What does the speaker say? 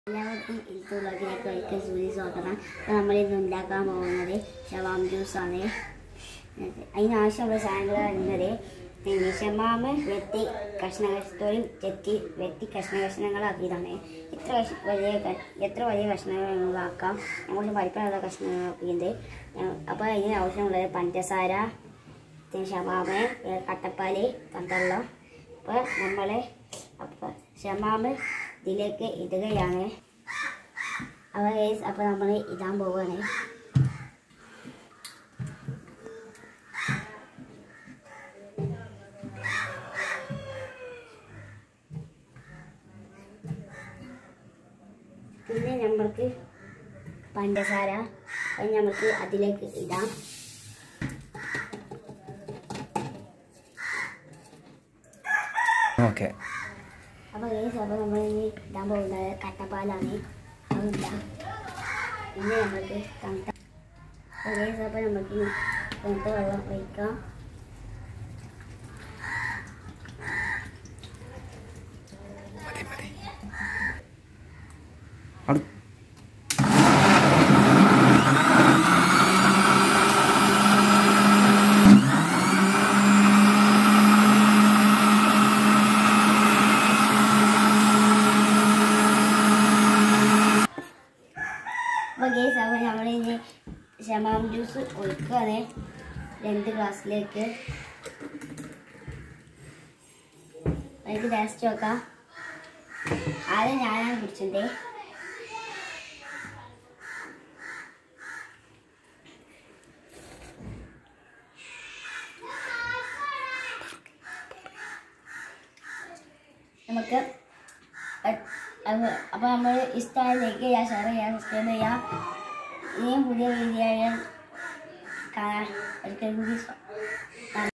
എല്ലാവർക്കും ഇതുള്ളതിലേക്ക് ഒരിക്കൽ സൂചി സ്വാഗതം അപ്പോൾ നമ്മൾ ഇന്ന് ഉണ്ടാക്കാൻ പോകുന്നത് ഷവാം ജ്യൂസാണ് അതിനാവശ്യമുള്ള സാധനങ്ങൾ വരുന്നത് പിന്നെ ഷമാമ് വെട്ടി കഷ്ണ കഷ്ണത്തോടും ചെത്തി വെട്ടി കഷ്ണ കഷ്ണങ്ങളാക്കിയതാണ് എത്ര കഷ് വലിയ ക- എത്ര വലിയ കഷ്ണങ്ങളാക്കാം ഞങ്ങൾ വലിപ്പമുള്ള കഷ്ണങ്ങളാക്കിയത് അപ്പോൾ അതിന് ആവശ്യമുള്ളത് പഞ്ചസാര പിന്നെ ഷമാമ് ഏ, കട്ടപ്പാല് പന്തള്ളം അപ്പോൾ നമ്മൾ അപ്പോൾ ഷമാമ് ഇതിലേക്ക് ഇടുകയാണ് അപ്പോൾ ഗൈസ് അപ്പോൾ നമ്മൾ ഇടാൻ പോവുകയാണ് പിന്നെ നമ്മൾക്ക് പഞ്ചസാര അത് നമുക്ക് അതിലേക്ക് ഇടാം ഓക്കെ അപ്പോൾ ഗൈസ് അപ്പോൾ നമ്മൾ ഇനി ഇടാൻ പോകുന്നത് കട്ടപ്പാലാണ് അത് ഇടാം പിന്നെ നമുക്ക് തണുത്ത അപ്പോൾ ഗൈസ് അപ്പോൾ നമുക്ക് ഇനി തണുത്ത വെള്ളം ഒഴിക്കാം മതി മതി അടു അപ്പോൾ ഗൈസ് അപ്പോൾ നമ്മൾ ഇനി ഷമാം ജ്യൂസ് ഒഴിക്കുകയാണ് രണ്ട് ഗ്ലാസ്സിലേക്ക് എനിക്ക് ടേസ്റ്റ് നോക്കാം ആദ്യം ഞാനാണ് കുടിച്ചത് നമുക്ക് അപ്പോൾ നമ്മൾ ഇഷ്ടമായ ലൈക്ക് ചെയ്യുക ഷെയർ ചെയ്യുക സബ്സ്ക്രൈബ് ചെയ്യുക ഇനിയും പുതിയ വീഡിയോ കാണാൻ ഒരിക്കൽ കൂടി